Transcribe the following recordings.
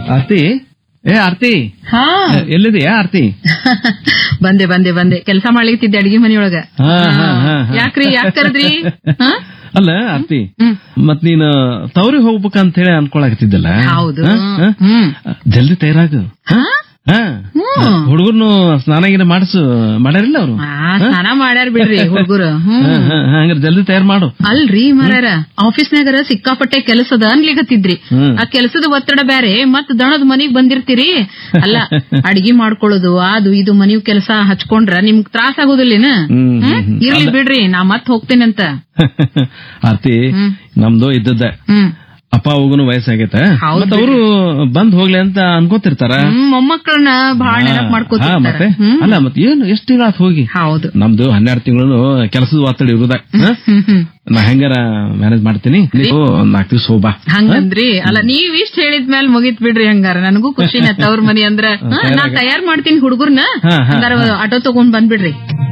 ಆರ್ತಿ ಏ ಆರ್ತಿ ಹಾ ಎ- ಎಲ್ಲಿದೆಯಾ ಆರ್ತಿ ಬಂದೆ ಬಂದೆ ಬಂದೆ ಕೆಲಸ ಮಾಡ್ಲಿಕ್ತಿದ್ದೆ ಅಡಿಗೆ ಮನಿಯೊಳಗ ಹಾ, ಹಾ, ಹಾ, ಹಾ. ಯಾಕ್ರಿ ಯಾಕ್ ಕರೆದ್ರಿ ಹಾ? ಅಲ್ಲ ಆರ್ತಿ ಹ್ಮ್. ಮತ್ ನೀನು ತವ್ರಿಗೆ ಹೋಗ್ಬೇಕಂತ ಹೇಳಿ ಅನ್ಕೊಳಕತ್ತಿದ್ದಲ್ಲ ಹೌದು ಹಾ? ಹಾ? ಹ್ಮ್ ಜಲ್ದಿ ತಯಾರಾಗು ಹಾ? ಹಾ ಹ್ಮ್. ಹುಡುಗರ್ನು ಸ್ನಾನ ಗಿನ ಮಾಡಿಸು ಮಾಡ್ಯಾರಿಲ್ಲ ಅವರು ಆ, ಸ್ನಾನ ಮಾಡ್ಯಾರ ಬಿಡ್ರಿ ಹುಡುಗರು ಹ್ಮ್ ಹಂಗಾರೆ ಜಲ್ದಿ ತಯಾರು ಮಾಡು ಅಲ್ರಿ ಮರಾರ ಆಫೀಸ್ನಾಗರ ಸಿಕ್ಕಾಪಟ್ಟೆ ಕೆಲಸದ ಅನ್ಲಿಕತ್ತಿದ್ರಿ ಹ್ಮ್. ಆ ಕೆಲಸದ ಒತ್ತಡ ಬ್ಯಾರೆ ಮತ್ ದಣದ ಮನಿಗ್ ಬಂದಿರ್ತೀರಿ ಅಲ್ಲ ಅಡಿಗೆ ಮಾಡ್ಕೊಳ್ಳೋದು ಅದು ಇದು ಮನಿವ್ ಕೆಲಸ ಹಚ್ಕೊಂಡ್ರ ನಿಮ್ಗ್ ತ್ರಾಸ ಆಗೋದಿಲ್ಲೇನ ಹ್ಮ್, ಹ್ಮ್, ಹ್ಮ್? ಹ್ಮ್. ಇರ್ಲಿ ಬಿಡ್ರಿ ನಾ ಮತ್ ಹೋಗ್ತೇನಂತ ಆರ್ತಿ ಹ್ಮ್. ನಮ್ದು ಇದ್ದದ್ದ ಹ್ಮ್ ಅಪ್ಪ ಹೋಗುನು ವಯಸ್ಸಾಗೈತೆ ಹೌದು ಮತ್ತ ಅವರು ಬಂದ್ ಹೋಗ್ಲಿ ಅಂತ ಅನ್ಕೋತಿರ್ತಾರ ಹ್ಮ್, ಮೊಮ್ಮಕ್ಕಳನ್ನ ಬಹಳ ನೆನಪ್ ಹಾ, ಮಾಡ್ಕೋತಿರ್ತಾರ ಮತ್ತೆ ಹ್ಮ್. ಅಲ್ಲ ಮತ್ತೆ ಏನು ಎಷ್ಟು ತಿಂಗಳ ಆತ್ ಹೋಗಿ ಹೌದು ನಮ್ದು ಹನ್ನೆರಡು ತಿಂಗಳು ಕೆಲಸದ ಒತ್ತಡ ಇರುದ ಹ? ಹ್ಮ್ ಹ್ಮ್ ನಾ ಹೆಂಗಾರ ಮ್ಯಾನೇಜ್ ಮಾಡ್ತೀನಿ ನೀವು ಒಂದ್ ನಾಲ್ಕು ದಿವಸ ಹೋಗ್ಬಾ ಹಂಗಂದ್ರಿ ಅಲ್ಲ ನೀವ್ ಇಷ್ಟ ಹೇಳಿದ್ಮೇಲೆ ಮುಗಿತ್ ಬಿಡ್ರಿ ಹಂಗಾರ ನನಗೂ ಖುಷಿನ ತವ್ರ ಮನಿ ಅಂದ್ರ ಹಾ, ನಾ ತಯಾರ್ ಮಾಡ್ತೀನಿ ಹುಡುಗರ್ನ ಹಾ, ಹಾ, ಹಂಗಾರ ಆಟೋ ತಗೊಂಡ್ ಬಂದ್ಬಿಡ್ರಿ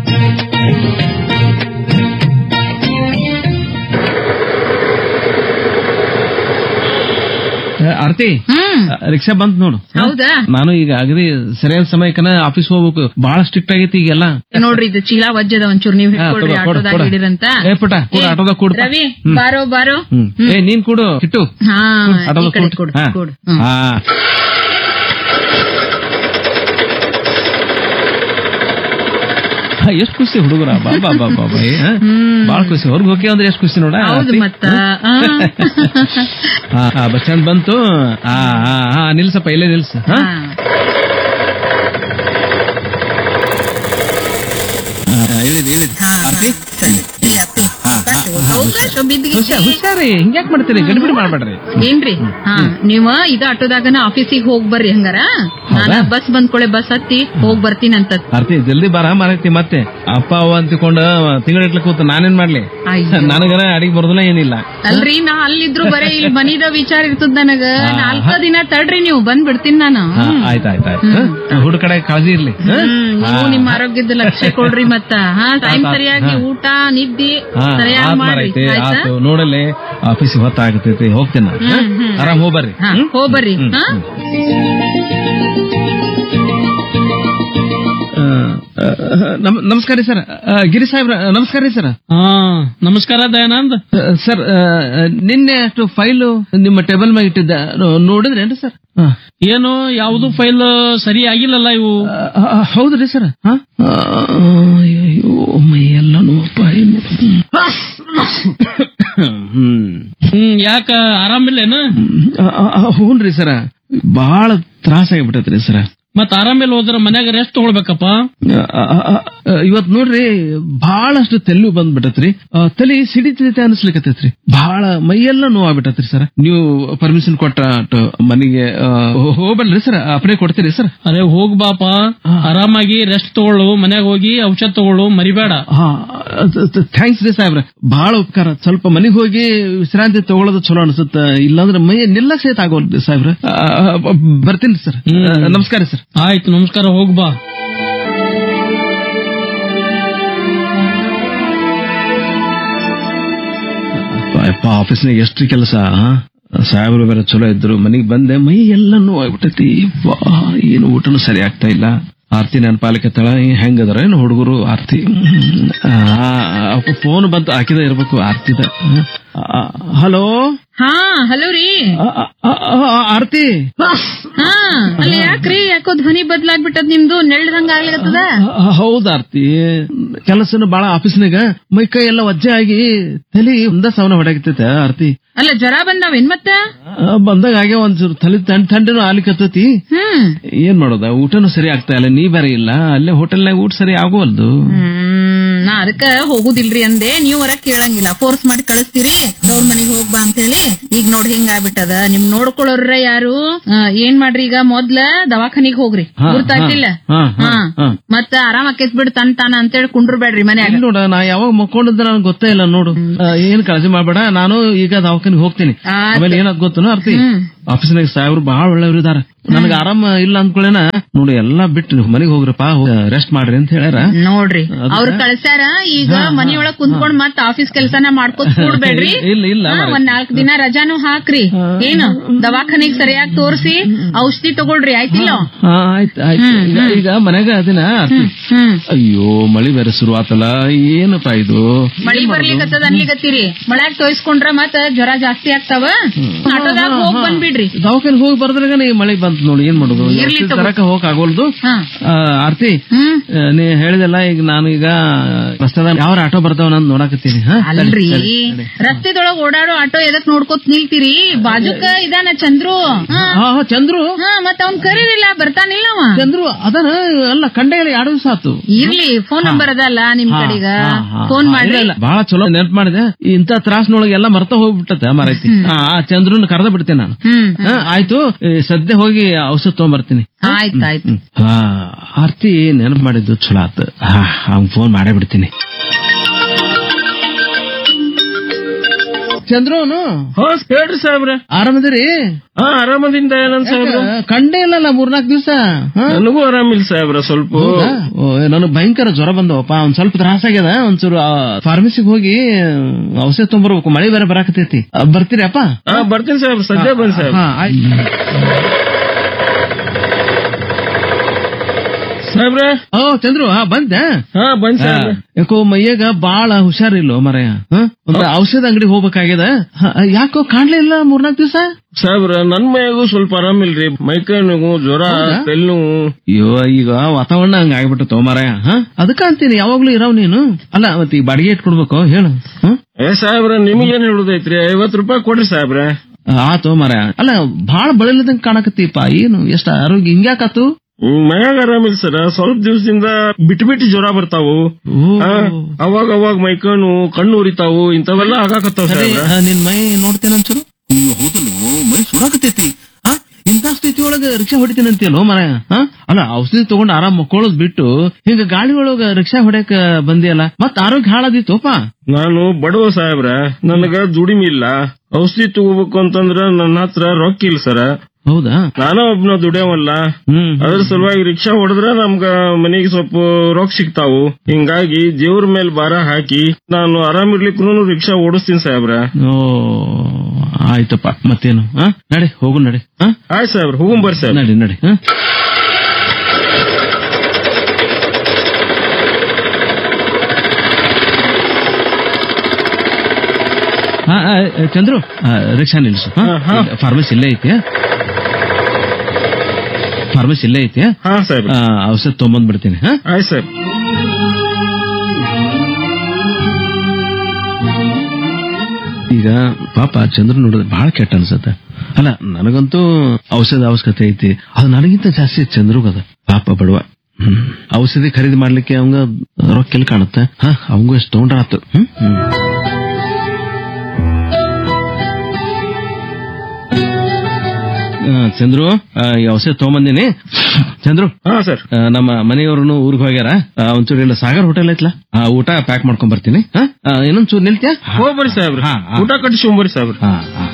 ಆ, ಆರ್ತಿ ಹ್ಮ್ ಆ, ರಿಕ್ಷಾ ಬಂತ್ ನೋಡು ಹ? ಹೌದಾ ನಾನು ಈಗ ಅಗದಿ ಸರಿಯಾದ ಸಮಯಕ್ಕನ ಆಫೀಸ್ ಹೋಗ್ಬೇಕು ಬಹಳ ಸ್ಟ್ರಿಕ್ಟ್ ಆಗೈತಿ ಈಗೆಲ್ಲ ನೋಡ್ರಿ ಇದು ಚೀಲ ವಜ್ಜದ ಒಂಚೂರು ನೀವ್ ಹಾ, ಹಿಡ್ಕೊಳ್ರಿ ಕೊಡು, ಕೊಡು, ಆಟೋದಾಗ ಕೊಡು. ಹಿಡಿರಂತ ಏ ಪುಟ ಕೊಡು, ಏ, ಆಟೋದಾಗ ಕೊಡು. ರವಿ ಹ್ಮ್. ಬಾರೋ ಬಾರೋ ಹ್ಮ್ ಏ ನೀನ್ ಕೊಡು ಕಿಟ್ಟು ಹಾ ಆಟೋದಾಗ ಈ ಕಡೆ ಕೊಡು. ಕೊಡು ಹಾ. ಕೊಡು ಹ್ಮ್. ಹಾ. ಹಾ, ಎಷ್ಟ್ ಖುಷಿ ಹುಡುಗರ ಬಾ ಬಾ ಬಾ ಬಾ ಬಾ ಏ, ಹ? ಹ್ಮ್. ಬಾಳ ಖುಷಿ ಹೊರಗೆ ಹೋಗಿ ಅಂದ್ರೆ ಎಷ್ಟ್ ಖುಷಿ ನೋಡ ಹೌದು ಆರ್ತಿ? ಮತ್ತ ಆ. ಹಾ, ಹಾ, ಬಸ್ ಸ್ಟ್ಯಾಂಡ್ ಬಂತು ಹಾ ಹಾ ಹಾ ನಿಲ್ಸಪ್ಪ ಇಲ್ಲೇ ನಿಲ್ಸ ಹಾ? ಹಾ. ಹಾ, ಹೇಳಿದ್ ಹೇಳಿದ್ ಹಾ. ಆರ್ತಿ ಸರಿ. ಇಲ್ಲ, ಅಪ್ಪಿ. ಸಾವ್ಕಾಶ, ಬಿದ್ದಿಗೆ ಹುಷಾರ್ ಹುಷಾರಿ ಹಿಂಗ್ಯಾಕ್ ಮಾಡ್ತೀರಿ ಗಡಿಬಿಡಿ ಮಾಡ್ಬೇಡ್ರಿ ಏನ್ರಿ ಹಾ ನೀವ ಇದು ಆಟೋದಾಗನ ಆಫೀಸಿಗೆ ಹೋಗ್ ಬರ್ರಿ ಹಂಗಾರ ನಾನ ಹೌದಾ? ಬಸ್ ಬಂದ್ಕೊಳೆ ಬಸ್ ಹತ್ತಿ ಹೋಗ್ ಬರ್ತೀನಂತ ಆರ್ತಿ ಜಲ್ದಿ ಬಾರ ಮಾರೈತಿ ಮತ್ತೆ ಅಪ್ಪ ಅವ್ವ ಅಂತಿಕೊಂಡು ತಿಂಗಳಿಟ್ಲ ಕೂತ ನಾನೇನ್ ಮಾಡ್ಲಿ ಅಯ್ಯೋ. ನನಗರ ಅಡಿಗೆ ಬರೋದಿಲ್ಲ ಏನಿಲ್ಲ ಅಲ್ರಿ ನಾ ಅಲ್ಲಿದ್ರು ಬರೇ ಇಲ್ಲಿ ಮನಿದ ವಿಚಾರ ಇರ್ತದ ನನಗ ಹಾ. ನಾಲ್ಕ ದಿನ ತಡ್ರಿ ನೀವು ಬಂದ್ ಬಿಡ್ತೀನಿ ನಾನು ಹಾ, ಆಯ್ತ್ ಆಯ್ತ್ ಆಯ್ತು ಹುಡುಗ ಕಡೆ ಕಾಳಜಿ ಇರ್ಲಿ ಹ? ಹ್ಮ್ ನೀವು ಹಾ. ನಿಮ್ಮ ಆರೋಗ್ಯದ ಲಕ್ಷ್ಯ ಕೊಡ್ರಿ ಮತ್ತ ಹಾ ಟೈಮ್ ಆತ್, ಆತ್. ಸರಿಯಾಗಿ ಹಾ. ಊಟ ನಿದ್ದಿ ಹಾ, ಸರಿಯಾಗಿ ಆತ್ ಮಾಡ್ರಿ ಮಾರೈತಿ ಆಯ್ತಾ ಆತು ನೋಡಲ್ಲಿ ಆಫೀಸಿಗೆ ಹೊತ್ತಾಗತೈತಿ ಹೋಗ್ತೇನೆ ನಾನು, ಹ? ಹ್ಮ್, ಹ್ಮ್. ಆರಾಮ್ ಹೋಗ್ಬರ್ರಿ ಹಾ ಹ್ಮ್? ಹೋಗ್ಬರ್ರಿ ಹ್ಮ್, ಹಾ ಹ್ಮ್. ಆ, ಆ, ನಮ್- ನಮಸ್ಕಾರ ರೀ ಸರ್ ಆ, ಗಿರಿ ಸಾಹೇಬ್ರ ನಮಸ್ಕಾರ ರೀ ಸರ್ ಹಾ ನಮಸ್ಕಾರ ದಯಾನಂದ್ ಆ, ಸರ್ ಆ, ನಿನ್ನೆ ಅಷ್ಟು ಫೈಲು ನಿಮ್ಮ ಟೇಬಲ್ ಮ್ಯಾಗ ಇಟ್ಟಿದ್ದ ನೋ- ನೋಡಿದ್ರೇನ್ರಿ ಸರ್ ಆ, ಏನು ಯಾವುದು ಫೈಲ್ ಸರಿ ಆಗಿಲ್ಲಲ್ಲ ಇವು ಆ, ಆ, ಹೌದ್ರಿ ಸರ್ ಹಾ? ಆ, ಅಯ್ಯೋ ಮೈ ಎಲ್ಲ ನೋವಪ್ಪ ಏನು ಹ್ಮ್ ಹ್ಮ್ ಯಾಕ ಆರಾಮಿಲ್ಲೇನು ಆ, ಆ, ಆ, ಹೂನ್ರಿ ಸರ ಬಹಳ ತ್ರಾಸ ಆಗಿಬಿಟ್ಟತ್ರಿ ಸರ ಮತ್ ಆರಾಮಿಲ್ಲ ಹೋದ್ರ ಮನ್ಯಾಗ ರೆಸ್ಟ್ ತಗೊಳ್ಬೇಕಪ್ಪ ಇವತ್ ನೋಡ್ರಿ ಬಹಳಷ್ಟು ತೆಲ್ಲು ಬಂದ್ಬಿಟ್ಟತ್ರಿ ಆ, ತಲಿ ಸಿಡಿತೈತೆ ಅನ್ಸ್ಲಿಕತ್ತೈತ್ರಿ ಬಹಳ ಮೈಯೆಲ್ಲ ನೋವಾಗ್ಬಿಟ್ಟತ್ರಿ ಸರ್ ನೀವು ಪರ್ಮಿಷನ್ ಕೊಟ್ಟ ಅಟ್ ಮನೆಗೆ ಆ, ಹೋಗ್ಬಲ್ರಿ ಸರ್ ಅಪ್ಡೇ ಕೊಡ್ತೀರಿ ಸರ್ ಅರೆ ಹೋಗ್ ಬಾಪ ಆರಾಮಾಗಿ ರೆಸ್ಟ್ ತಗೊಳ್ಳು ಮನ್ಯಾಗ ಹೋಗಿ ಔಷಧ ತಗೊಳ್ಳು ಮರಿಬೇಡ ಹಾ ಥ್ಯಾಂಕ್ಸ್ ರೀ ಸಾಹೇಬ್ರ ಬಹಳ ಉಪಕಾರ ಸ್ವಲ್ಪ ಮನೆಗೆ ಹೋಗಿ ವಿಶ್ರಾಂತಿ ತಗೊಳ್ಳೋದು ಚಲೋ ಅನ್ಸುತ್ತ ಇಲ್ಲಾಂದ್ರೆ ಮೈ ನಿಲ್ಲ ಸಹಿತ ಆಗೋಲ್ರಿ ಸಾಹೇಬ್ರ ಬರ್ತೀನಿ ಸರ್ ಹ್ಮ್. ನಮಸ್ಕಾರ ಸರ್ ಆಯ್ತು ನಮಸ್ಕಾರ ಹೋಗ್ ಬಾ ಅಪ್ಪ ಆಫೀಸ್ನಾಗ ಎಷ್ಟು ಕೆಲಸ ಸಾಹೇಬರು ಬೇರೆ ಚಲೋ ಇದ್ರು ಮನೆಗೆ ಬಂದೆ ಮೈ ಎಲ್ಲ ನೋವಾಗ್ಬಿಟ್ಟೈತಿ ವಾ ಏನು ಊಟನೂ ಸರಿ ಆಗ್ತಾ ಇಲ್ಲ ಆರ್ತಿ ನನ್ನ ಪಾಲಿಕೆ ತಳ ಹೆಂಗದಾರ ಏನು ಹುಡುಗರು ಆರ್ತಿ ಫೋನ್ ಬಂತು ಹಾಕಿದ ಇರ್ಬೇಕು ಆರ್ತಿದ ಹಲೋ ಹಾ ಹಲೋ ರೀ ಆರ್ತಿ ಹಾ ಅಲ್ಲ ಯಾಕ್ರಿ ಯಾಕೋ ಧ್ವನಿ ಬದ್ಲಾಗ್ಬಿಟ್ಟದ್ ನಿಮ್ದು ನೆಳ್ದಂಗ ಆಗ್ಲಿಕತ್ತದ ಹೌದ ಆರ್ತಿ ಕೆಲಸನ ಬಾಳ ಆಫೀಸ್ನಾಗ ಮೈ ಕೈ ಎಲ್ಲ ವಜ್ಜೆ ಆಗಿ ತಲೆ ಒಂದ ಸವನ ಹೊಡಾಗಿರ್ತೈತೆ ಆರ್ತಿ ಅಲ್ಲ ಜ್ವರ ಬಂದಾವೇನ್ ಮತ್ತ ಆ, ಬಂದಾಗ ಹಾಗೆ ಒಂಚೂರು ತಲೆ ತಂಡ ತಂಡನು ಆಲಿಕತ್ತೈತಿ ಹ್ಮ್ ಏನ್ ಮಾಡೋದ ಊಟನೂ ಸರಿ ಆಗ್ತಾ ಇಲ್ಲ ನೀ ಬೇರೆ ಇಲ್ಲ ಅಲ್ಲೇ ಹೋಟೆಲ್ನಾಗ ಊಟ ಸರಿ ಆಗೋವಲ್ದು ಹ್ಮ್ ನಾ ಅದಕ್ಕ ಹೋಗುದಿಲ್ರಿ ಅಂದೆ ನೀವ್ ಹೊರಗ್ ಕೇಳಂಗಿಲ್ಲ ಫೋರ್ಸ್ ಮಾಡಿ ಕಳಿಸ್ತೀರಿ ಅವ್ರ ಮನೆಗ್ ಹೋಗ್ಬಾ ಅಂತ ಹೇಳಿ ಈಗ ನೋಡ್ ಹಿಂಗ ಆಗ್ಬಿಟ್ಟದ ನಿಮ್ ನೋಡ್ಕೊಳ್ಳೋರ್ರ ಯಾರು ಆ, ಏನ್ ಮಾಡ್ರಿ ಈಗ ಮೊದ್ಲ ದವಾಖಾನಿಗ್ ಹೋಗ್ರಿ ಹಾ, ಗುರ್ತಾಗ್ತಿಲ್ಲ ಹಾ, ಹಾ, ಹಾ ಹಾ. ಮತ್ತ ಆರಾಮ್ ಆಕೇತ್ ಬಿಡ್ ತನ್ ತಾನ ಅಂತೇಳಿ ಕುಂಡ್ರಬೇಡ್ರಿ ಮನ್ಯಾಗ ಇಲ್ಲಿ ನೋಡ ನಾ ಯಾವಾಗ ಮಕ್ಕೊಂಡಿದ್ದ ನನಗೆ ಗೊತ್ತೇ ಇಲ್ಲ ನೋಡು ಆ, ಏನ್ ಕಾಳಜಿ ಮಾಡ್ಬೇಡ ನಾನು ಈಗ ದವಾಖಾನಿಗೆ ಹೋಗ್ತೀನಿ ಆತ್. ಆಮೇಲೆ ಏನಾದ್ ಗೊತ್ತು ಅರ್ತಿ ಹ್ಮ್. ಆಫೀಸ್ನಾಗ ಸಾಹೇಬ್ರು ಬಹಳ ಒಳ್ಳೆಯವ್ರು ಇದಾರ ನನಗೆ ಆರಾಮ ಇಲ್ಲ ಅಂದ್ಕೊಳ್ಳೇನ ನೋಡಿ ಎಲ್ಲಾ ಬಿಟ್ಟು ನೀವು ಮನೆಗೆ ಹೋಗ್ರಪ್ಪ ರೆಸ್ಟ್ ಮಾಡ್ರಿ ಅಂತ ಹೇಳ್ಯಾರ ನೋಡ್ರಿ ಅದಕ್ಕ- ಅವ್ರ ಕಳ್ಸ್ಯಾರ ಈಗ ಮನಿಯೊಳಗ್ ಕುಂತ್ಕೊಂಡ್ ಮತ್ ಆಫೀಸ್ ಕೆಲ್ಸನ ಮಾಡ್ಕೊತ ಕೂಡ್ಬೇಡ್ರಿ ಇಲ್ಲ ಇಲ್ಲ ಹಾ, ಮಾರ್ರೆ. ಒಂದ್ ನಾಲ್ಕ್ ದಿನ ರಜಾನು ಹಾಕ್ರಿ ಏನು ದವಾಖಾನಿಗ್ ಸರಿಯಾಗಿ ತೋರ್ಸಿ ಔಷಧಿ ತಗೊಳ್ರಿ ಆಯ್ತಿಲ್ಲ ಹಾ ಆಯ್ತು ಆಯ್ತು ಈಗ ಈಗ ಮನೆಗ ಅದಿನ ಹ್ಮ್ ಅಯ್ಯೋ ಮಳಿ ಬೇರೆ ಶುರು ಆತಲ್ಲ ಏನಪ್ಪಾ ಇದು ಮಳಿ ಬರ್ಲಿಕತ್ತದ ಅನ್ಲಿಕತ್ತೀರಿ ಮಳ್ಯಾಗ ತೋಯ್ಸ್ಕೊಂಡ್ರ ಮತ್ ಜ್ವರ ಜಾಸ್ತಿ ಆಗ್ತಾವ ಆಟೋದಾಗ ಹೋಗ್ ಬಂದ್ಬಿಡ್ರಿ ದವಾಖಾನೆ ಹೋಗಿ ಬರ್ದ್ರಾಗ ಈ ಮಳೆ ಬಂತು ನೋಡಿ ಏನ್ ಮಾಡುದು ಇರ್ಲಿ ತಗೋ. ತರಕ ಹೋಗಕ್ ಆಗೋಲ್ದು ಹಾ ಆ, ಆರ್ತಿ ಹ್ಮ್ ಆ, ನೀ ಹೇಳಿದಲ್ಲ ಈಗ ನಾನು ಈಗ ರಸ್ತೆದಾಗ ಯಾವ ಆಟೋ ಬರ್ತಾವ ನಾನು ನೋಡಕತ್ತೀನಿ ಹಾ? ಅಲ್ರಿ ಸರಿ, ಸರಿ. ರಸ್ತೆದೊಳಗ್ ಓಡಾಡೋ ಆಟೋ ಎದಕ್ ನೋಡ್ಕೊತ್ ನಿಲ್ತೀರಿ ಬಾಜುಕ ಇದಾನ ಚಂದ್ರು ಹಾ ಹಾ ಹಾ, ಚಂದ್ರು ಹಾ ಮತ್ ಅವ್ನ್ ಕರೀರಿಲ್ಲ ಬರ್ತಾನಿಲ್ಲ ಅವ ಚಂದ್ರು ಅದನ ಅಲ್ಲ ಕಂಡೆ ಎರಡು ದಿವಸ ಆತು ಇರ್ಲಿ ಫೋನ್ ನಂಬರ್ ಅದಲ್ಲ ನಿಮ್ ಹಾ, ಕಡೆಗ ಹಾ, ಹಾ, ಫೋನ್ ಹಾ, ಮಾಡ್ರಿ ಇಲ್ಲ, ಇಲ್ಲ, ಬಹಳ ಚಲೋ ನೆನ್ಪ್ ಮಾಡಿದೆ ಇಂತ ತ್ರಾಸ್ನೊಳಗೆ ಎಲ್ಲ ಮರ್ತ ಹೋಗ್ಬಿಟ್ಟತೆ ಮರೈತಿ ಆ ಚಂದ್ರನ್ ಕರೆದ ಬಿಡ್ತೇನೆ ನಾನು ಹ್ಮ್ ಹಾ, ಆಯ್ತು ಈ ಸದ್ಯ ಹೋಗಿ ಔಷಧ ತಗೊಂಬರ್ತೀನಿ ಆಯ್ತ್ ಆಯ್ತು ಹಾ ಆರ್ತಿ ನೆನಪು ಮಾಡಿದ್ದು ಚಲೋ ಆತ ಹಾ ಅವ್ನ್ ಫೋನ್ ಮಾಡೇ ಬಿಡ್ತೀನಿ ಚಂದ್ರನು ಹಾ ಹೇಳ್ರಿ ಸಾಹೇಬ್ರ ಆರಾಮದಿರಿ ಹಾ ಆರಾಮದಿಂದ ಏನಂತ ಸಾಹೇಬ್ರ ಕಂಡೇ ಇಲ್ಲಲ್ಲ ಮೂರ್ನಾಲ್ಕು ದಿವಸ ನನಗೂ ಆರಾಮಿಲ್ಲ ಸಾಹೇಬ್ರ ಸ್ವಲ್ಪ ನನಗ್ ಭಯಂಕರ ಜ್ವರ ಬಂದವಪ್ಪ ಒಂದ್ ಸ್ವಲ್ಪ ತ್ರಾಸ ಆಗ್ಯದ ಒಂಚೂರು ಫಾರ್ಮಸಿಗೆ ಹೋಗಿ ಔಷಧ ತೊಗೊಂಬರ್ಬೇಕು ಮಳೆ ಬೇರೆ ಬರಾಕತೈತಿ ಆ, ಬರ್ತೀರಿ ಅಪ್ಪ ಹಾ ಬರ್ತೀನಿ ಸಾಹೇಬ್ರ ಸದ್ಯ ಬಂದ್ ಸಾಹೇಬ್ರ ಹಾ ಆಯ್ತು ಸಾಹೇಬ್ರ ಓ ಚಂದ್ರು ಹಾ ಬಂದೆ ಹಾ ಬಂದ್ ಸಾಹೇಬ್ರ ಯಾಕೋ ಮೈಯಾಗ ಬಾಳ ಹುಷಾರಿಲ್ಲೋ ಮರಯ ಒಂದು ಔಷಧ ಅಂಗಡಿ ಹೋಗ್ಬೇಕಾಗ್ಯದ ಹ, ಯಾಕೋ ಕಾಣ್ಲೇ ಇಲ್ಲ ಮೂರ್ನಾಲ್ಕು ದಿವಸ ಸಾಹೇಬ್ರ ನನ್ ಮೈಯಾಗೂ ಸ್ವಲ್ಪ ಆರಾಮಿಲ್ರಿ ಮೈಕೈ ನೋವು ಜ್ವರ ಹೌದಾ? ತೆಲ್ನೋವು ಅಯ್ಯೋ ಈಗ ವಾತಾವರಣ ಹಂಗ ಆಗ್ಬಿಟ್ಟು ಮಾರಾಯ ಹ ಅದಕ್ಕ ಅಂತೀನಿ ಯಾವಾಗ್ಲೂ ಇರಾವ್ ನೀನು ಅಲ್ಲ ಮತ್ತೆ ಈ ಬಾಡಿಗೆ ಇಟ್ಕೊಡ್ಬೇಕು ಹೇಳು ಹ? ಏ ಸಾಹೇಬ್ರ ನಿಮಗೇನ್ ಹೇಳುದೈತ್ರಿ ಐವತ್ ರೂಪಾಯಿ ಕೊಡ್ರಿ ಸಾಹೇಬ್ರ ಆತೋ ಮಾರಾಯ ಅಲ್ಲ ಬಾಳ ಬಳಲಿದಂಗ್ ಕಾಣಕತ್ತೀಪ ಏನು ಎಷ್ಟ ಆರೋಗ್ಯ ಹಿಂಗ್ಯಾಕಾತು ಹ್ಮ್, ಮೈಯಾಗ ಆರಾಮಿಲ್ಲ ಸರ್ ಸ್ವಲ್ಪ ದಿವಸದಿಂದ ಬಿಟ್ಟು ಬಿಟ್ಟು ಜ್ವರ ಬರ್ತಾವು ಓ. ಹಾ, ಅವಾಗ ಅವಾಗ ಮೈಕಣ್ಣು ಕಣ್ಣು ಉರಿತಾವು ಇಂಥವೆಲ್ಲ ಆಗಾಕತ್ತಾವ ಸರಿ, ಸಾಹೇಬ್ರ ಆ, ನಿನ್ ಮೈ ನೋಡ್ತೇನೆ ಒಂಚೂರು ಅಯ್ಯೋ ಹೌದಲ್ಲೋ ಮೈ ಸುರಾಕತೈತಿ ಆ, ಇಂಥ ಸ್ಥಿತಿ ಒಳಗ ರಿಕ್ಷಾ ಹೊಡಿತೀನಿ ಅಂತೀಯಲ್ಲೋ ಮಾರಾಯ ಆ? ಅಲ್ಲ ಔಷಧಿ ತಗೊಂಡ್ ಆರಾಮ್ ಮಕ್ಕೊಳ್ಳೋದ್ ಬಿಟ್ಟು ಹಿಂಗ ಗಾಳಿ ಒಳಗ ರಿಕ್ಷಾ ಹೊಡ್ಯಾಕ ಬಂದಿಯಲ್ಲ ಮತ್ ಆರೋಗ್ಯ ಹಾಳಾದಿತ್ತೋಪ ನಾನು ಬಡವ ಸಾಹೇಬ್ರ ನನಗ ದುಡಿಮೆ ಇಲ್ಲ ಔಷಧಿ ತಗೋಬೇಕು ಅಂತಂದ್ರ ನನ್ನ ಹತ್ರ ರೊಕ್ಕ ಇಲ್ಲ ಸರ ಹೌದಾ ನಾನ ಒಬ್ನ ದುಡಿಯವಲ್ಲ ಹ್ಮ್ ಅದ್ರ ಸಲುವಾಗಿ ರಿಕ್ಷಾ ಹೊಡೆದ್ರ ನಮ್ಗ ಮನೆಗೆ ಸ್ವಲ್ಪ ರೊಕ್ಕ ಸಿಗ್ತಾವು ಹಿಂಗಾಗಿ ದೇವ್ರ ಮೇಲೆ ಭಾರ ಹಾಕಿ ನಾನು ಆರಾಮಿರ್ಲಿಕ್ಕೂ ರಿಕ್ಷಾ ಓಡಿಸ್ತೀನಿ ಸಾಹೇಬ್ರ ಓ ಆಯ್ತಪ್ಪ ಮತ್ತೇನು ಆ? ನಡಿ ಹೋಗು ನಡಿ ಆ? ಆಯ್ತು ಸಾಹೇಬ್ರ ಹೋಗುಂ ಬರ್ರಿ ಸಾಹೇಬ್ರ ನಡಿ ನಡಿ ಆ? ಆ, ಆ, ಚಂದ್ರು ಆ, ರಿಕ್ಷಾ ನಿಲ್ಸು ಆ? ಹಾ, ಹಾ. ಇಲ್ಲ, ಫಾರ್ಮಸಿ ಇಲ್ಲೇ ಐತಿ ಫಾರ್ಮಸಿ ಇಲ್ಲೇ ಐತಿ ಹಾ ಸಾಹೇಬ್ರ ಆ, ಔಷಧ ತೊಗೊಂಬಂದ್ ಬಿಡ್ತೀನಿ ಹಾ ಆಯ್ತು ಸಾಹೇಬ್ ಈಗ ಪಾಪ ಚಂದ್ರ ನೋಡಿದ್ರೆ ಬಹಳ ಕೆಟ್ಟ ಅನ್ಸತ್ತೆ ಅಲ್ಲ ನನಗಂತೂ ಔಷಧ ಅವಶ್ಯಕತೆ ಐತಿ ಅದು ನನಗಿಂತ ಜಾಸ್ತಿ ಚಂದ್ರಗದ ಪಾಪ ಬಡವ ಹ್ಮ್. ಔಷಧಿ ಖರೀದಿ ಮಾಡ್ಲಿಕ್ಕೆ ಅವಂಗ ರೊಕ್ಕ ಎಲ್ಲಿ ಕಾಣುತ್ತೆ ಹ ಅವಂಗೂ ಎಷ್ಟು ತಗೊಂಡ್ರ ಆತು ಹ್ಮ್? ಹ್ಮ್. ಆ, ಚಂದ್ರು ಆ, ಈ ಔಷಧ ತಗೊಂಬಂದಿನಿ ಚಂದ್ರು ಹಾ ಸರ್ ಆ, ನಮ್ಮ ಮನೆಯವ್ರನ್ನು ಊರಿಗೆ ಹೋಗ್ಯಾರ ಆ, ಒಂಚೂರು ಇಲ್ಲ ಸಾಗರ್ ಹೋಟೆಲ್ ಐತ್ಲಾ ಆ, ಊಟ ಪ್ಯಾಕ್ ಮಾಡ್ಕೊಂಡ್ ಬರ್ತೀನಿ ಹಾ? ಆ, ಇನ್ನೊಂದ್ ಚೂರು ನಿಲ್ತ್ಯಾ ಹೋಗ್ಬರ್ರಿ ಸಾಹೇಬ್ರ ಹಾ, ಹಾ. ಊಟ ಕಟ್ಟಿಸ್ಕೊಂಬರ್ರಿ ಸಾಹೇಬ್ರ ಹಾ, ಹಾ.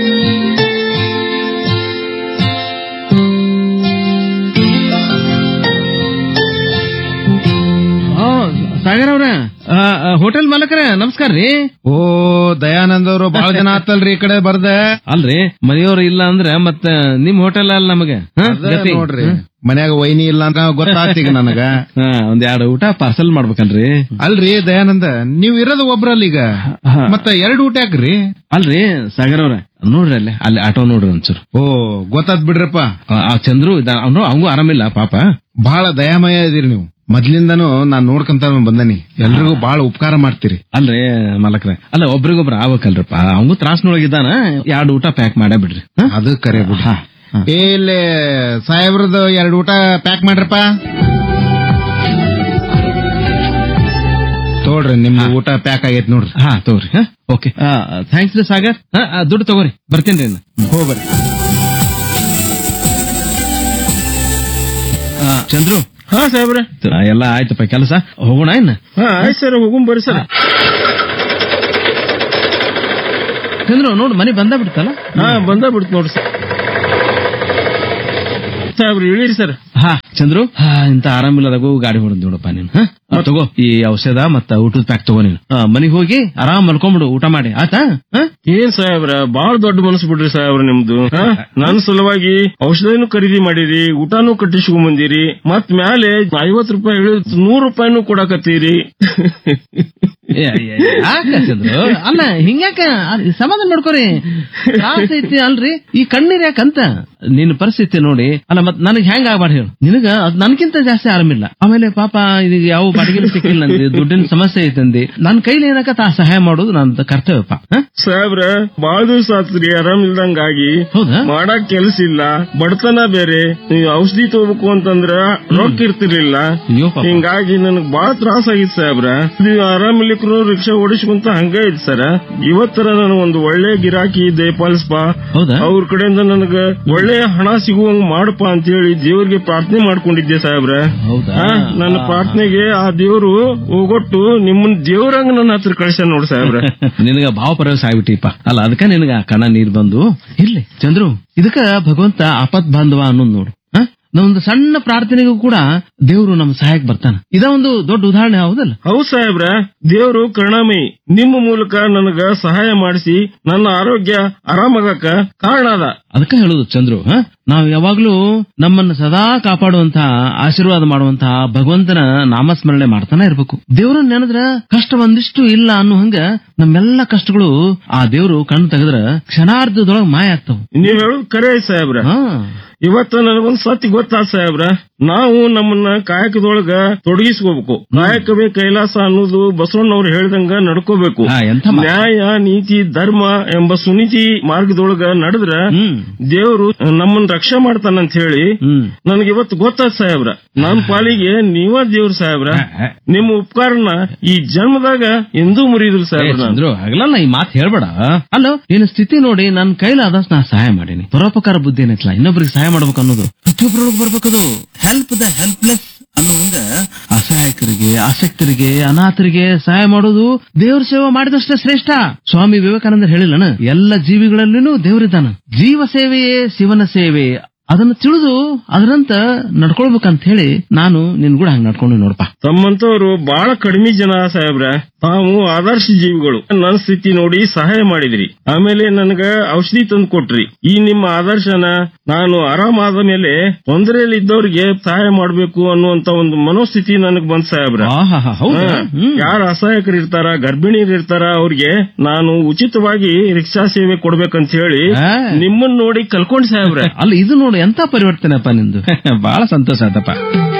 ಆ, ಸಾಗರ್ ಅವ್ರ ಆ, ಆ, ಹೋಟೆಲ್ ಮಾಲಕರ ನಮಸ್ಕಾರ ರೀ ಓ ದಯಾನಂದ್ ಅವರು ಬಹಳ ಜನ ಆತಲ್ರಿ ಈ ಕಡೆ ಬರ್ದೆ ಅಲ್ರಿ ಮನೆಯವ್ರು ಇಲ್ಲ ಅಂದ್ರ ಮತ್ತ ನಿಮ್ ಹೋಟೆಲ್ ಅಲ್ಲ ನಮಗೆ ಅದೇ ನೋಡ್ರಿ ಮನ್ಯಾಗ ವೈನಿ ಇಲ್ಲ ಅಂತ ಗೊತ್ತಾಗ್ತಿ ಈಗ ನನಗ ಒಂದ್ ಎರಡು ಊಟ ಪಾರ್ಸಲ್ ಮಾಡ್ಬೇಕಲ್ರಿ ಅಲ್ರಿ ದಯಾನಂದ ನೀವ್ ಇರೋದು ಒಬ್ರಲ್ಲಿ ಈಗ ಹಾ. ಮತ್ತ ಎರಡು ಊಟ ಯಾಕ್ರಿ ಅಲ್ರಿ ಸಾಗರ್ ಅವ್ರ ನೋಡ್ರಿ ಅಲ್ಲಿ ಅಲ್ಲಿ ಆಟೋ ನೋಡ್ರಿ ಒಂಚೂರು ಓ ಗೊತ್ತಾದ್ ಬಿಡ್ರಪ್ಪ ಆ, ಆ ಚಂದ್ರು ಅವನು ಅವಂಗೂ ಆರಾಮಿಲ್ಲ ಪಾಪ ಬಹಳ ದಯಾಮಯ ಇದೀರಿ ನೀವು ಮೊದ್ಲಿಂದಾನು ನಾನ್ ನೋಡ್ಕೊಂತ ಬಂದನಿ ಎಲ್ರಿಗೂ ಬಹಳ ಉಪಕಾರ ಮಾಡ್ತೀರಿ ಅಲ್ರಿ ಮಲಕ್ರ ಅಲ್ಲ ಒಬ್ರಿಗೊಬ್ರ ಆಗ್ಬೇಕಲ್ರಪ್ಪ ಅವಂಗೂ ತ್ರಾಸ್ನೊಳಗಿದ್ದಾನ ಎರಡು ಊಟ ಪ್ಯಾಕ್ ಮಾಡೇ ಬಿಡ್ರಿ ಹ? ಅದು ಕರೆ ಬಿಡ್ರಿ ಹಾ, ಹಾ. ಏ ಇಲ್ಲಿ ಸಾಹೇಬ್ರದ್ದು ಎರಡು ಊಟ ಪ್ಯಾಕ್ ಮಾಡ್ರಪ್ಪ ತೋಡ್ರಿ ನಿಮ್ದು ಊಟ ಪ್ಯಾಕ್ ಆಗೈತ್ ನೋಡ್ರಿ ಹಾ ತಗೋರಿ ಓಕೆ ಥ್ಯಾಂಕ್ಸ್ ರೀ ಸಾಗರ್ ಹಾ, ಆ, ದುಡ್ಡು ತಗೋರಿ ಬರ್ತೀನಿ ರೀ ಹೋಗ್ಬರ್ರಿ ಚಂದ್ರು ಹಾ ಸಾಹೇಬ್ರ ಆ, ಎಲ್ಲ ಆಯ್ತಪ್ಪ ಕೆಲಸ ಹೋಗೋಣ ಇನ್ನ ಹಾ ಆಯ್ತು ಸರ್ ಹೋಗುಂ ಬರ್ರಿ ಸರ್ ಚಂದ್ರು ನೋಡು ಮನೆ ಬಂದ ಬಿಡ್ತಲ್ಲ ಹಾ ಬಂದ ಬಿಡ್ತು ನೋಡ್ರಿ ಸರ್ ಸಾಹೇಬ್ರ ಇಳಿರಿ ಸರ್ ಹಾ ಹಾ ಚಂದ್ರು ಹಾ, ಇಂತ ಆರಾಮಿಲ್ಲದಾಗು ಗಾಡಿ ಹೊಡೆದ್ ನೋಡಪ್ಪ ನೀನು ಹಾ? ಆ, ತಗೋ ಈ ಔಷಧ ಮತ್ತ ಊಟದ ಪ್ಯಾಕ್ ತಗೋ ನೀನು ಆ, ಮನಿಗ್ ಹೋಗಿ ಆರಾಮ್ ಮಲ್ಕೊಂಬಿಡು ಊಟ ಮಾಡಿ ಆತಾ ಹಾ? ಏನ್ ಸಾಹೇಬ್ರ ಬಾಳ ದೊಡ್ಡ ಮನಸ್ಸು ಬಿಡ್ರಿ ಸಾಹೇಬ್ರ ನಿಮ್ದು ಹಾ? ನನ್ ಸಲುವಾಗಿ ಔಷಧಿನೂ ಖರೀದಿ ಮಾಡಿರಿ ಊಟಾನು ಕಟ್ಟಿಸ್ಕೊಂಡ್ ಬಂದಿರಿ ಮತ್ ಮ್ಯಾಲೆ ಐವತ್ ರೂಪಾಯಿ ಇಳಿದ್ ನೂರ್ ರೂಪಾಯಿನೂ ಕೊಡಾಕತ್ತೀರಿ ಏ, ಏ, ಏ, ಯಾಕ ಚಂದ್ರು ಅಲ್ಲ ಹಿಂಗ್ಯಾಕ ಅದ್ ಸಮಾಧಾನ ಮಾಡ್ಕೊರಿ ತ್ರಾಸ ಐತಿ ಅಲ್ರಿ ಈ ಕಣ್ಣೀರ್ ಯಾಕಂತ ನಿನ್ನ ಪರಿಸ್ಥಿತಿ ನೋಡಿ ಅಲ್ಲ ಮತ್ ನನಗ್ ಹೆಂಗ್ ಆಗ್ಬಾರ್ದು ಹೇಳು ನಿನಗ ಅದ್ ನನ್ಕಿಂತ ಜಾಸ್ತಿ ಆರಾಮಿಲ್ಲ ಆಮೇಲೆ ಪಾಪ ಇದೀಗ ಯಾವ ಬಾಡಿಗೆ ಸಿಕ್ಕಿಲ್ಲ ನಂದಿ ದುಡ್ಡಿನ ಸಮಸ್ಯೆ ಐತಂದಿ ನನ್ ಕೈಲಿ ಏನಕ್ಕ ತಾ ಸಹಾಯ ಮಾಡೋದು ನನ್ನ ಕರ್ತವ್ಯಪ್ಪ ಹ? ಸಾಹೇಬ್ರ ಬಾಳ ದಿವಸ ಆತ್ರಿ ಆರಾಮಿಲ್ದಂಗಾಗಿ ಹೌದಾ ಮಾಡಕ್ ಕೆಲ್ಸ ಇಲ್ಲ ಬಡತನ ಬೇರೆ ನೀವು ಔಷಧಿ ತಗೋಬೇಕು ಅಂತಂದ್ರ ರೊಕ್ಕ ಇರ್ತಿರ್ಲಿಲ್ಲ ಅಯ್ಯೋ ಪಾಪ. ಹಿಂಗಾಗಿ ನನಗ್ ಬಾಳ ತ್ರಾಸ ಆಗಿತ್ತು ಸಾಹೇಬ್ರ ನೀವು ಆರಾಮಿಲ್ಲಿಕ್ರು ರಿಕ್ಷಾ ಓಡಿಸ್ಕೊಂತ ಹಂಗ ಐತಿ ಸರ ಇವತ್ತರ ನನಗ್ ಒಂದು ಒಳ್ಳೆ ಗಿರಾಕಿ ದಯಪಾಲಿಸ್ಪ ಹೌದಾ ಅವ್ರ ಕಡೆಯಿಂದ ನನಗ ಒಳ್ಳೆ ಹಣ ಸಿಗುವಂಗ್ ಮಾಡಪ್ಪ ಅಂತ ಹೇಳಿ ದೇವ್ರಿಗೆ ಪ್ರಾರ್ಥನೆ ಮಾಡ್ಕೊಂಡಿದ್ದೆ ಸಾಹೇಬ್ರ ಹೌದಾ ಆ, ನನ್ನ ಪ್ರಾರ್ಥನೆಗೆ ಆ ದೇವ್ರು ಹೋಗೊಟ್ಟು ನಿಮ್ಮನ್ ದೇವ್ರಂಗ ನನ್ನ ಹತ್ರ ಕಳ್ಸ ನೋಡ್ ಸಾಹೇಬ್ರ ನಿನಗ ಭಾವ ಪರವಶ ಆಗ್ಬಿಟ್ಟಿಪ್ಪ ಅಲ್ಲ ಅದಕ್ಕ ನಿನಗ ಕಣ ನೀರ್ ಬಂದು ಇರ್ಲಿ ಚಂದ್ರು ಇದಕ್ಕ ಭಗವಂತ ಆಪತ್ ಬಾಂಧವ ಅನ್ನೋದು ನೋಡು ಹ? ನಾವೊಂದು ಸಣ್ಣ ಪ್ರಾರ್ಥನೆಗೂ ಕೂಡ ದೇವ್ರು ನಮ್ಮ ಸಹಾಯಕ್ಕೆ ಬರ್ತಾನ ಇದ ಒಂದು ದೊಡ್ಡ ಉದಾಹರಣೆ ಹೌದಲ್ಲ ಹೌದ್ ಸಾಹೇಬ್ರ ದೇವ್ರು ಕರುಣಾಮಯಿ ನಿಮ್ಮ ಮೂಲಕ ನನಗ ಸಹಾಯ ಮಾಡಿಸಿ ನನ್ನ ಆರೋಗ್ಯ ಆರಾಮಾಗಕ ಕಾರಣ ಅದ ಅದಕ್ಕ ಹೇಳುದು ಚಂದ್ರು ಹ? ನಾವು ಯಾವಾಗ್ಲೂ ನಮ್ಮನ್ನ ಸದಾ ಕಾಪಾಡುವಂತಹ ಆಶೀರ್ವಾದ ಮಾಡುವಂತಹ ಭಗವಂತನ ನಾಮಸ್ಮರಣೆ ಮಾಡ್ತಾನೆ ಇರ್ಬೇಕು ದೇವ್ರನ್ನ ನೆನೆದ್ರ ಕಷ್ಟ ಒಂದಿಷ್ಟು ಇಲ್ಲ ಅನ್ನೋ ಹಂಗ ನಮ್ಮೆಲ್ಲ ಕಷ್ಟಗಳು ಆ ದೇವ್ರು ಕಣ್ಣು ತೆಗೆದ್ರ ಕ್ಷಣಾರ್ಧದೊಳಗ ಮಾಯ ಆಗ್ತಾವ ನೀವ್ ಹೇಳುದು ಕರೆ ಐತ್ ಸಾಹೇಬ್ರ ಹಾ ಇವತ್ತು ನನಗೊಂದ್ ಸತ್ಯ ಗೊತ್ತಾದ ಸಾಹೇಬ್ರ ನಾವು ನಮ್ಮನ್ನ ಕಾಯಕದೊಳಗ ತೊಡಗಿಸ್ಕೋಬೇಕು ಕಾಯಕವೇ ಕೈಲಾಸ ಅನ್ನೋದು ಬಸವಣ್ಣವ್ರು ಹೇಳ್ದಂಗ ನಡ್ಕೋಬೇಕು ಹಾ, ಎಂಥ ಮಾತು. ನ್ಯಾಯ ನೀತಿ ಧರ್ಮ ಎಂಬ ಸುನೀತಿ ಮಾರ್ಗದೊಳಗ ನಡೆದ್ರ ಹ್ಮ್ ದೇವ್ರು ನಮ್ಮನ್ನ ರಕ್ಷಾ ಮಾಡ್ತಾನಂತ ಹೇಳಿ ಹ್ಮ್ ನನಗೆ ಇವತ್ತು ಗೊತ್ತಾದ ಸಾಹೇಬ್ರ ನನ್ ಪಾಲಿಗೆ ನೀವ ದೇವ್ರ ಸಾಹೇಬ್ರ ನಿಮ್ಮ ಉಪಕಾರನ ಈ ಜನ್ಮದಾಗ ಎಂದೂ ಮುರಿದ್ರು ಸಾಹೇಬ್ರ ನಾನು ಚಂದ್ರು ಹಗಲಲ್ಲ ಈ ಮಾತು ಹೇಳ್ಬೇಡ ಅಲ್ಲ ನಿನ್ನ ಸ್ಥಿತಿ ನೋಡಿ ನನ್ ಕೈಲಾದಷ್ಟು ನಾ ಸಹಾಯ ಮಾಡೀನಿ ಪರೋಪಕಾರ ಬುದ್ಧಿ ಏನೈತಲ್ಲ ಇನ್ನೊಬ್ರಿಗೆ ಸಹಾಯ ಮಾಡ್ಬೇಕು ಅನ್ನೋದು ಪ್ರತಿಯೊಬ್ಬರೊಳಗೆ ಬರ್ಬೇಕದು ಹೆಲ್ಪ್ ದ ಹೆಲ್ಪ್ಲೆಸ್ ಅನ್ನೋಂಗ ಅಸಹಾಯಕರಿಗೆ ಆಸಕ್ತರಿಗೆ ಅನಾಥರಿಗೆ ಸಹಾಯ ಮಾಡೋದು ದೇವ್ರ ಸೇವೆ ಮಾಡಿದಷ್ಟೇ ಶ್ರೇಷ್ಠ ಸ್ವಾಮಿ ವಿವೇಕಾನಂದ ಹೇಳಿಲ್ಲನ ಎಲ್ಲ ಜೀವಿಗಳಲ್ಲಿನೂ ದೇವರಿದ್ದಾನ ಜೀವ ಸೇವೆಯೇ ಶಿವನ ಸೇವೆ ಅದನ್ನ ತಿಳಿದು ಅದರಂತ ನಡ್ಕೊಳ್ಬೇಕಂತ ಹೇಳಿ ನಾನು ನಿನ್ ಕೂಡ ಹಂಗ ನಡ್ಕೊಂಡು ನೋಡಪ್ಪ ತಮ್ಮಂತವ್ರು ಬಹಳ ಕಡಿಮೆ ಜನ ಸಾಹೇಬ್ರ ತಾವು ಆದರ್ಶ ಜೀವಿಗಳು ನನ್ನ ಸ್ಥಿತಿ ನೋಡಿ ಸಹಾಯ ಮಾಡಿದ್ರಿ ಆಮೇಲೆ ನನಗ ಔಷಧಿ ತಂದು ಕೊಟ್ರಿ ಈ ನಿಮ್ಮ ಆದರ್ಶನ ನಾನು ಆರಾಮಾದ ಮೇಲೆ ತೊಂದರೆಯಲ್ಲಿ ಇದ್ದವ್ರಿಗೆ ಸಹಾಯ ಮಾಡಬೇಕು ಅನ್ನುವಂತ ಒಂದು ಮನೋಸ್ಥಿತಿ ನನಗ್ ಬಂದ್ ಸಾಹೇಬ್ರ ಆಹಾಹಾ, ಹೌದಾ ಹ್ಮ್. ಯಾರು ಅಸಹಾಯಕರು ಇರ್ತಾರ ಗರ್ಭಿಣಿಯರು ಇರ್ತಾರ ಅವ್ರಿಗೆ ನಾನು ಉಚಿತವಾಗಿ ರಿಕ್ಷಾ ಸೇವೆ ಕೊಡ್ಬೇಕಂತ ಹೇಳಿ ಆ. ನಿಮ್ಮನ್ನ ನೋಡಿ ಕಲ್ಕೊಂಡ್ ಸಾಹೇಬ್ರ ಅಲ್ಲ ಇದು ನೋಡು ಎಂತ ಪರಿವರ್ತನೆಪ್ಪ ನಿಂದು ಬಹಳ ಸಂತೋಷ ಆತಪ್ಪ